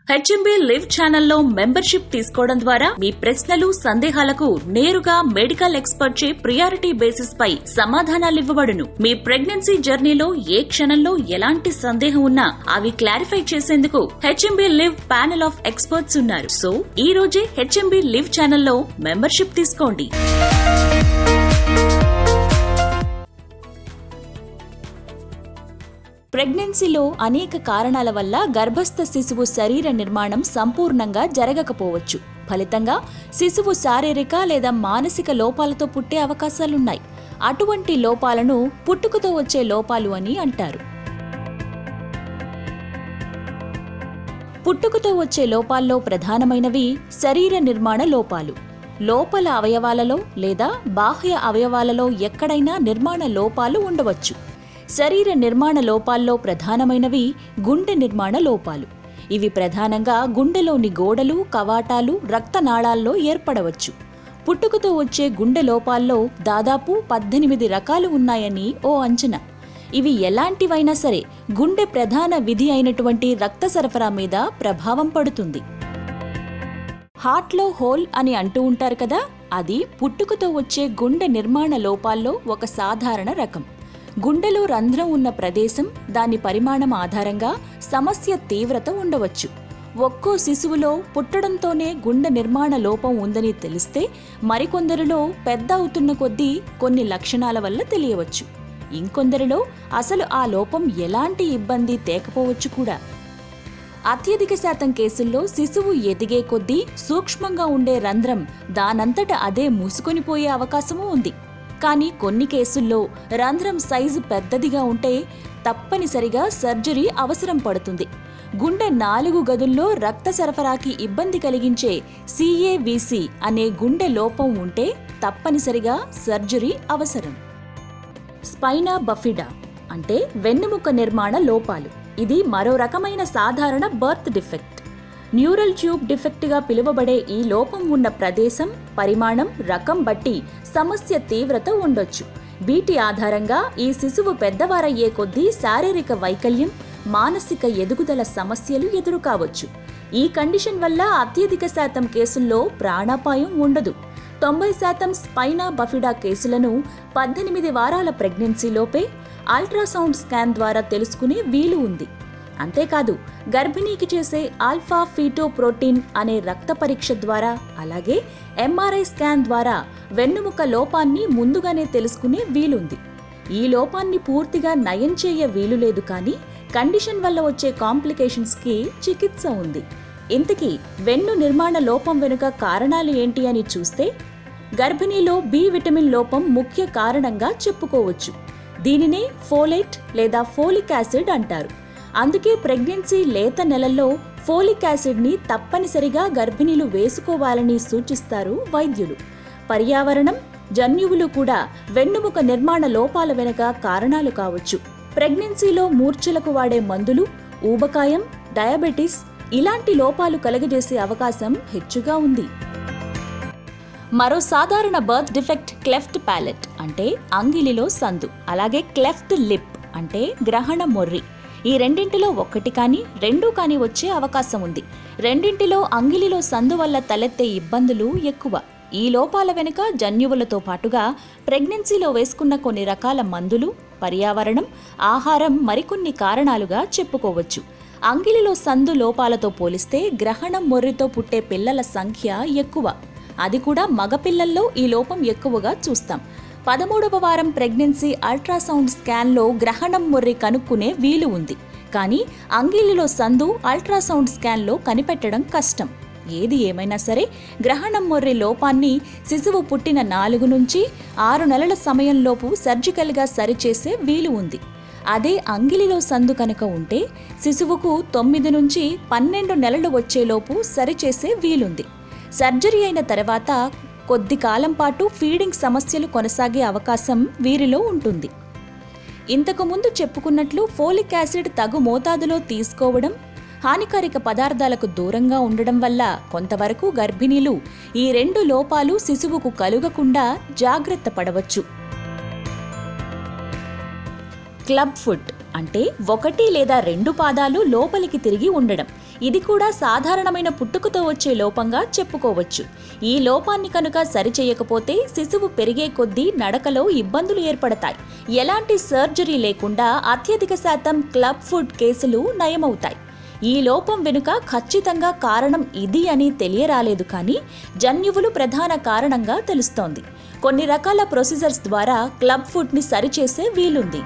HMB live ఛానల్లో membership తీసుకోవడం ద్వారా మీ ప్రశ్నలు సందేహాలకు నేరుగా మెడికల్ ఎక్స్పర్ట్ చే ప్రియారిటీ బేసిస్ పై సమాధానాలివ్వబడును మీ ప్రెగ్నెన్సీ జర్నీలో ఏ క్షణంలో ఎలాంటి సందేహం ఉన్నా అవి క్లారిఫై చేసేందుకు HMB live panel of experts ఉన్నారు సో ఈ రోజే హెచ్ఎంబీ లివ్ ఛానల్లో మెంబర్షిప్ తీసుకోండి ప్రెగ్నెన్సీలో అనేక కారణాల వల్ల గర్భస్థ శిశువు శరీర నిర్మాణం సంపూర్ణంగా జరగకపోవచ్చు ఫలితంగా శిశువు శారీరక లేదా మానసిక లోపాలతో పుట్టే అవకాశాలున్నాయి అటువంటి లోపాలను పుట్టుకతో వచ్చే లోపాలు అని అంటారు పుట్టుకతో వచ్చే లోపాల్లో ప్రధానమైనవి శరీర నిర్మాణ లోపాలు లోపల అవయవాలలో లేదా బాహ్య అవయవాలలో ఎక్కడైనా నిర్మాణ లోపాలు ఉండవచ్చు శరీర నిర్మాణ లోపాల్లో ప్రధానమైనవి గుండె నిర్మాణ లోపాలు ఇవి ప్రధానంగా గుండెలోని గోడలు కవాటాలు రక్తనాళాల్లో ఏర్పడవచ్చు పుట్టుకతో వచ్చే గుండె లోపాల్లో దాదాపు పద్దెనిమిది రకాలు ఉన్నాయని ఓ అంచనా ఇవి ఎలాంటివైనా సరే గుండె ప్రధాన విధి అయినటువంటి రక్త సరఫరా మీద ప్రభావం పడుతుంది హార్ట్లో హోల్ అని అంటూ ఉంటారు కదా అది పుట్టుకతో వచ్చే గుండె నిర్మాణ లోపాల్లో ఒక సాధారణ రకం గుండెలో రంధ్రం ఉన్న ప్రదేశం దాని పరిమాణం ఆధారంగా సమస్య తీవ్రత ఉండవచ్చు ఒక్కో శిశువులో పుట్టడంతోనే గుండె నిర్మాణ లోపం ఉందని తెలిస్తే మరికొందరిలో పెద్ద అవుతున్న కొద్దీ కొన్ని లక్షణాల వల్ల తెలియవచ్చు ఇంకొందరిలో అసలు ఆ లోపం ఎలాంటి ఇబ్బంది తేకపోవచ్చు కూడా అత్యధిక శాతం కేసుల్లో శిశువు ఎదిగే కొద్దీ సూక్ష్మంగా ఉండే రంధ్రం దానంతట అదే మూసుకొనిపోయే అవకాశమూ ఉంది కానీ కొన్ని కేసుల్లో రంధ్రం సైజు పెద్దదిగా ఉంటే తప్పనిసరిగా సర్జరీ అవసరం పడుతుంది గుండె నాలుగు గదుల్లో రక్త సరఫరాకి ఇబ్బంది కలిగించే సిఏవిసి అనే గుండె లోపం ఉంటే తప్పనిసరిగా సర్జరీ అవసరం స్పైనా బఫిడా అంటే వెన్నెముక నిర్మాణ లోపాలు ఇది మరో రకమైన సాధారణ బర్త్ డిఫెక్ట్ న్యూరల్ ట్యూబ్ డిఫెక్ట్గా పిలువబడే ఈ లోపం ఉన్న ప్రదేశం పరిమాణం రకం బట్టి సమస్య తీవ్రత ఉండొచ్చు వీటి ఆధారంగా ఈ శిశువు పెద్దవారయ్యే కొద్దీ శారీరక వైకల్యం మానసిక ఎదుగుదల సమస్యలు ఎదురు కావచ్చు ఈ కండిషన్ వల్ల అత్యధిక శాతం కేసుల్లో ప్రాణాపాయం ఉండదు తొంభై శాతం స్పైనా బఫిడా కేసులను పద్దెనిమిది వారాల ప్రెగ్నెన్సీలోపే అల్ట్రాసౌండ్ స్కాన్ ద్వారా తెలుసుకునే వీలు ఉంది అంతేకాదు గర్భిణీకి చేసే ఆల్ఫా ఫీటో ప్రోటీన్ అనే రక్త పరీక్ష ద్వారా అలాగే ఎంఆర్ఐ స్కాన్ ద్వారా వెన్నుముక లోపాన్ని ముందుగానే తెలుసుకునే వీలుంది ఈ లోపాన్ని పూర్తిగా నయం చేయ వీలు లేదు కానీ కండిషన్ వల్ల వచ్చే కాంప్లికేషన్స్కి చికిత్స ఉంది ఇంతకీ వెన్ను నిర్మాణ లోపం వెనుక కారణాలు ఏంటి అని చూస్తే గర్భిణీలో బి విటమిన్ లోపం ముఖ్య కారణంగా చెప్పుకోవచ్చు దీనినే ఫోలేట్ లేదా ఫోలిక్ యాసిడ్ అంటారు అందుకే ప్రెగ్నెన్సీ లేత నెలల్లో ఫోలిక్ యాసిడ్ని తప్పనిసరిగా గర్భిణీలు వేసుకోవాలని సూచిస్తారు వైద్యులు పర్యావరణం జన్యువులు కూడా వెన్నుముక నిర్మాణ లోపాల వెనుక కారణాలు కావచ్చు ప్రెగ్నెన్సీలో మూర్ఛలకు వాడే మందులు ఊబకాయం డయాబెటిస్ ఇలాంటి లోపాలు కలుగజేసే అవకాశం హెచ్చుగా ఉంది మరో సాధారణ బర్త్ డిఫెక్ట్ క్లెఫ్ట్ ప్యాలెట్ అంటే అంగిలిలో సందు అలాగే క్లెఫ్ట్ లిప్ అంటే గ్రహణ మొర్రి ఈ రెండింటిలో ఒక్కటి కానీ రెండు కానీ వచ్చే అవకాశం ఉంది రెండింటిలో అంగిలిలో సందు వల్ల తలెత్తే ఇబ్బందులు ఎక్కువ ఈ లోపాల వెనుక జన్యువులతో పాటుగా ప్రెగ్నెన్సీలో వేసుకున్న కొన్ని రకాల మందులు పర్యావరణం ఆహారం మరికొన్ని కారణాలుగా చెప్పుకోవచ్చు అంగిలిలో సందు లోపాలతో పోలిస్తే గ్రహణం మొర్రితో పుట్టే పిల్లల సంఖ్య ఎక్కువ అది కూడా మగపిల్లల్లో ఈ లోపం ఎక్కువగా చూస్తాం పదమూడవ వారం ప్రెగ్నెన్సీ అల్ట్రాసౌండ్ స్కాన్లో గ్రహణం మొర్రి కనుక్కునే వీలు ఉంది కానీ అంగిలిలో సందు అల్ట్రాసౌండ్ స్కాన్లో కనిపెట్టడం కష్టం ఏది ఏమైనా సరే గ్రహణం మొర్రి లోపాన్ని శిశువు పుట్టిన నాలుగు నుంచి ఆరు నెలల సమయంలోపు సర్జికల్గా సరిచేసే వీలు ఉంది అదే అంగిలిలో సందు కనుక ఉంటే శిశువుకు తొమ్మిది నుంచి పన్నెండు నెలలు వచ్చేలోపు సరిచేసే వీలుంది సర్జరీ అయిన తర్వాత కొద్ది కాలం పాటు ఫీడింగ్ సమస్యలు కొనసాగే అవకాశం వీరిలో ఉంటుంది ఇంతకు ముందు చెప్పుకున్నట్లు ఫోలిక్ యాసిడ్ తగు మోతాదులో తీసుకోవడం హానికారక పదార్థాలకు దూరంగా ఉండడం వల్ల కొంతవరకు గర్భిణీలు ఈ రెండు లోపాలు శిశువుకు కలుగకుండా జాగ్రత్త పడవచ్చు క్లబ్ ఫుట్ అంటే ఒకటి లేదా రెండు పాదాలు లోపలికి తిరిగి ఉండడం ఇది కూడా సాధారణమైన పుట్టుకతో వచ్చే లోపంగా చెప్పుకోవచ్చు ఈ లోపాన్ని కనుక సరిచేయకపోతే శిశువు పెరిగే కొద్దీ నడకలో ఇబ్బందులు ఏర్పడతాయి ఎలాంటి సర్జరీ లేకుండా అత్యధిక శాతం క్లబ్ ఫుడ్ కేసులు నయమవుతాయి ఈ లోపం వెనుక ఖచ్చితంగా కారణం ఇది అని తెలియరాలేదు కానీ జన్యువులు ప్రధాన కారణంగా తెలుస్తోంది కొన్ని రకాల ప్రొసీజర్స్ ద్వారా క్లబ్ ఫుడ్ని సరిచేసే వీలుంది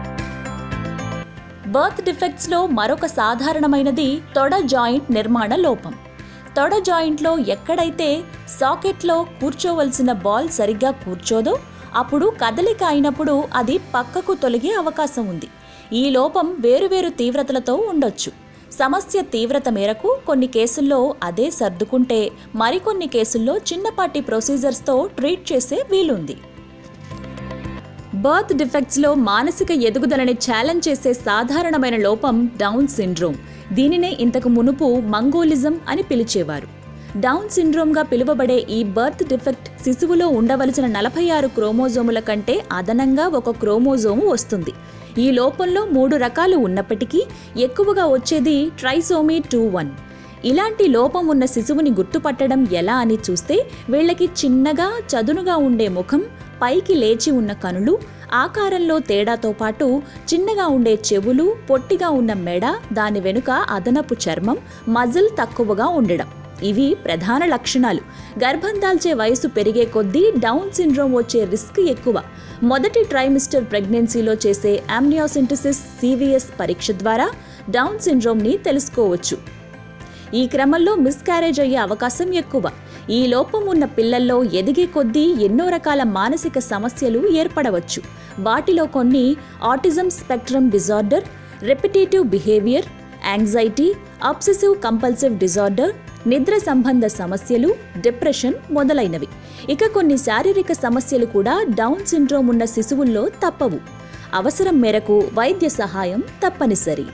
బర్త్ డిఫెక్ట్స్లో మరొక సాధారణమైనది తొడ జాయింట్ నిర్మాణ లోపం తొడ జాయింట్లో ఎక్కడైతే సాకెట్లో కూర్చోవలసిన బాల్ సరిగ్గా కూర్చోదో అప్పుడు కదలిక అయినప్పుడు అది పక్కకు తొలగే అవకాశం ఉంది ఈ లోపం వేరువేరు తీవ్రతలతో ఉండొచ్చు సమస్య తీవ్రత మేరకు కొన్ని కేసుల్లో అదే సర్దుకుంటే మరికొన్ని కేసుల్లో చిన్నపాటి ప్రొసీజర్స్తో ట్రీట్ చేసే వీలుంది బర్త్ డిఫెక్ట్స్లో మానసిక ఎదుగుదలని ఛాలెంజ్ చేసే సాధారణమైన లోపం డౌన్ సిండ్రోమ్ దీనినే ఇంతకు మునుపు మంగోలిజం అని పిలిచేవారు డౌన్ సిండ్రోమ్గా పిలువబడే ఈ బర్త్ డిఫెక్ట్ శిశువులో ఉండవలసిన నలభై ఆరు క్రోమోజోముల కంటే అదనంగా ఒక క్రోమోజోము వస్తుంది ఈ లోపంలో మూడు రకాలు ఉన్నప్పటికీ ఎక్కువగా వచ్చేది ట్రైసోమీ టూ వన్ ఇలాంటి లోపం ఉన్న శిశువుని గుర్తుపట్టడం ఎలా అని చూస్తే వీళ్ళకి చిన్నగా చదునుగా ఉండే ముఖం పైకి లేచి ఉన్న కనులు ఆకారంలో తేడాతో పాటు చిన్నగా ఉండే చెవులు పొట్టిగా ఉన్న మెడ దాని వెనుక అదనపు చర్మం మజిల్ తక్కువగా ఉండడం ఇవి ప్రధాన లక్షణాలు గర్భం దాల్చే వయసు పెరిగే కొద్దీ డౌన్ సిండ్రోమ్ వచ్చే రిస్క్ ఎక్కువ మొదటి ట్రైమిస్టర్ ప్రెగ్నెన్సీలో చేసే ఆమ్నియోసింటసిస్ సివిఎస్ పరీక్ష ద్వారా డౌన్ సిండ్రోమ్ని తెలుసుకోవచ్చు ఈ క్రమంలో మిస్క్యారేజ్ అయ్యే అవకాశం ఎక్కువ ఈ లోపం ఉన్న పిల్లల్లో ఎదిగే కొద్దీ ఎన్నో రకాల మానసిక సమస్యలు ఏర్పడవచ్చు వాటిలో కొన్ని autism spectrum disorder repetitive behaviour anxiety obsessive compulsive disorder నిద్ర సంబంధ సమస్యలు డిప్రెషన్ మొదలైనవి ఇక కొన్ని శారీరక సమస్యలు కూడా డౌన్ సిండ్రోమ్ ఉన్న శిశువుల్లో తప్పవు అవసరం మేరకు వైద్య సహాయం తప్పనిసరి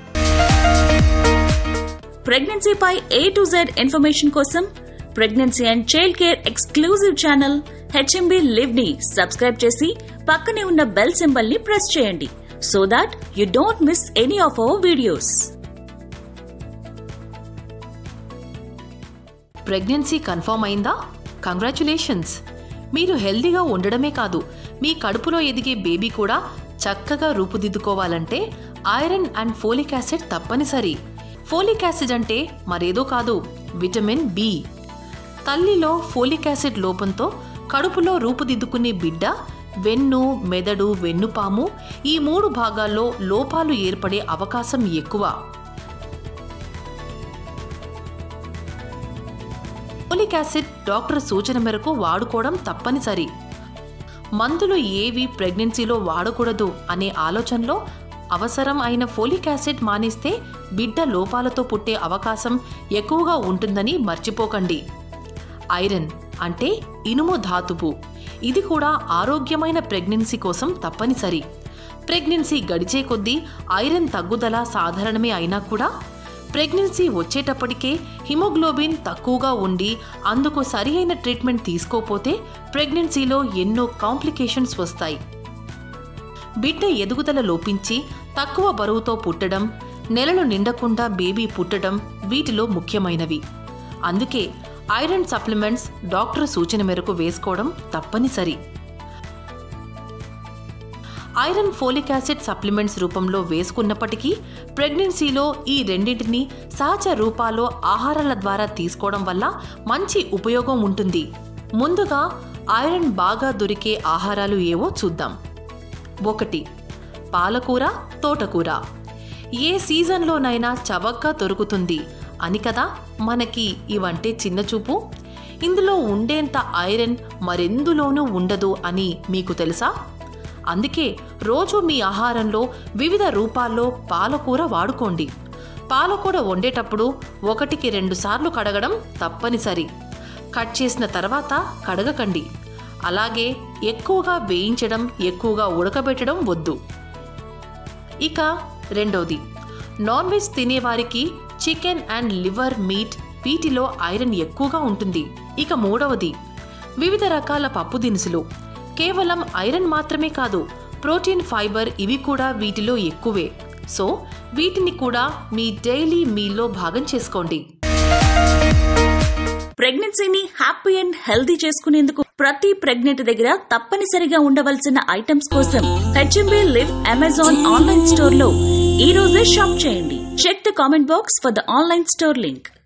ప్రెగ్నెన్సీపై ఏ టు జెడ్ ఇన్ఫర్మేషన్ కోసం pregnancy and child care exclusive channel HMB live ని సబ్స్క్రైబ్ చేసి పక్కనే ఉన్న బెల్ సింబల్ ని ప్రెస్ చేయండి so that you don't miss any of our videos pregnancy confirm అయిందా కంగ్రాచులేషన్స్ మీరు హెల్దీగా ఉండడమే కాదు మీ కడుపులో ఎదిగే బేబీ కూడా చక్కగా రూపుదిద్దుకోవాలంటే ఐరన్ అండ్ ఫోలిక్ యాసిడ్ తప్పనిసరి ఫోలిక్ యాసిడ్ అంటే మరేదో కాదు విటమిన్ బి తల్లిలో ఫోలిక్ యాసిడ్ లోపంతో కడుపులో రూపుదిద్దుకునే బిడ్డ వెన్ను మెదడు వెన్నుపాము ఈ మూడు భాగాల్లో లోపాలు ఏర్పడే అవకాశం ఎక్కువ ఫోలిక్ యాసిడ్ డాక్టర్ సూచన మేరకు వాడుకోవడం తప్పనిసరి మందులు ఏవి ప్రెగ్నెన్సీలో వాడకూడదు అనే ఆలోచనలో అవసరం అయిన ఫోలిక్ యాసిడ్ మానేస్తే బిడ్డ లోపాలతో పుట్టే అవకాశం ఎక్కువగా ఉంటుందని మర్చిపోకండి ఐరన్ అంటే ఇనుము ధాతువు ఇది కూడా ఆరోగ్యమైన ప్రెగ్నెన్సీ కోసం తప్పనిసరి ప్రెగ్నెన్సీ గడిచే కొద్దీ ఐరన్ తగ్గుదల సాధారణమే అయినా కూడా ప్రెగ్నెన్సీ వచ్చేటప్పటికే హిమోగ్లోబిన్ తక్కువగా ఉండి అందుకు సరి అయిన ట్రీట్మెంట్ తీసుకోపోతే ప్రెగ్నెన్సీలో ఎన్నో కాంప్లికేషన్స్ వస్తాయి బిడ్డ ఎదుగుదల లోపించి తక్కువ బరువుతో పుట్టడం నెలలు నిండకుండా బేబీ పుట్టడం వీటిలో ముఖ్యమైనవి అందుకే ఐరన్ సప్లిమెంట్స్ డాక్టర్ సూచన మేరకు వేసుకోవడం తప్పనిసరి ఐరన్ ఫోలిక్ యాసిడ్ సప్లిమెంట్స్ రూపంలో వేసుకున్నప్పటికీ ప్రెగ్నెన్సీలో ఈ రెండింటిని సహజ రూపాల్లో ఆహారాల ద్వారా తీసుకోవడం వల్ల మంచి ఉపయోగం ఉంటుంది ముందుగా ఐరన్ బాగా దొరికే ఆహారాలు ఏవో చూద్దాం ఒకటి పాలకూర తోటకూర ఏ సీజన్లోనైనా చవకగా దొరుకుతుంది అని కదా మనకి ఇవంటే చిన్న చూపు ఇందులో ఉండేంత ఐరన్ మరెందులోనూ ఉండదు అని మీకు తెలుసా అందుకే రోజు మీ ఆహారంలో వివిధ రూపాల్లో పాలకూర వాడుకోండి పాలకూర వండేటప్పుడు ఒకటికి రెండు సార్లు కడగడం తప్పనిసరి కట్ చేసిన తర్వాత కడగకండి అలాగే ఎక్కువగా వేయించడం ఎక్కువగా ఉడకబెట్టడం వద్దు ఇక రెండోది నాన్ వెజ్ తినేవారికి చికెన్ అండ్ లివర్ మీట్ వీటిలో ఐరన్ ఎక్కువగా ఉంటుంది ఇక మూడవది వివిధ రకాల పప్పు దినుసులు కేవలం ఐరన్ మాత్రమే కాదు ప్రోటీన్ ఫైబర్ ఇవి కూడా వీటిలో ఎక్కువే సో వీటిని కూడా మీ డైలీ మీల్లో భాగం చేసుకోండి ప్రెగ్నెన్సీని హ్యాపీ అండ్ హెల్దీ చేసుకునేందుకు ప్రతి ప్రెగ్నెంట్ దగ్గర తప్పనిసరిగా ఉండవలసిన ఐటమ్స్ కోసం HMB live Amazon online store లో ఈ రోజే షాప్ చేయండి check the comment box for the online store link